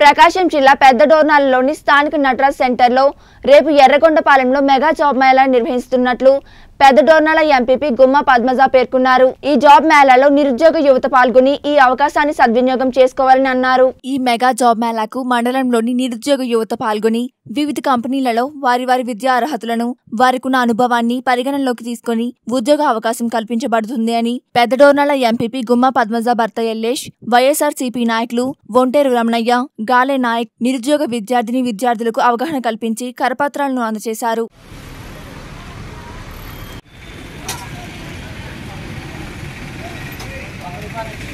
ప్రకాశం జిల్లా పెద్ద డోర్నాలలోని స్థానిక నటరాజ్ సెంటర్లో రేపు ఎర్రగొండపాలెంలో మెగా జాబ్ మేళా నిర్వహిస్తున్నట్లు పెద్ద డోర్నాల ఎంపీపీ గుమ్మ పద్మజ పేర్కొన్నారు ఈ జాబ్ మేళాలో నిరుద్యోగ యువత పాల్గొని ఈ అవకాశాన్ని సద్వినియోగం చేసుకోవాలని అన్నారు ఈ మెగా జాబ్ మేళాకు మండలంలోని నిరుద్యోగ యువత పాల్గొని వివిధ కంపెనీలలో వారి వారి విద్యా అర్హతలను వారికున్న అనుభవాన్ని పరిగణనలోకి తీసుకొని ఉద్యోగ అవకాశం కల్పించబడుతుంది అని పెద్ద డోర్నాల ఎంపీపీ గుమ్మ పద్మజ భర్త ఎల్లేష్ వైఎస్ఆర్ సిపి నాయకులు ఒంటేరు రమణయ్య గాలే నాయక్ నిరుద్యోగ విద్యార్థిని విద్యార్థులకు అవగాహన కల్పించి కరపత్రాలను అందజేశారు Thank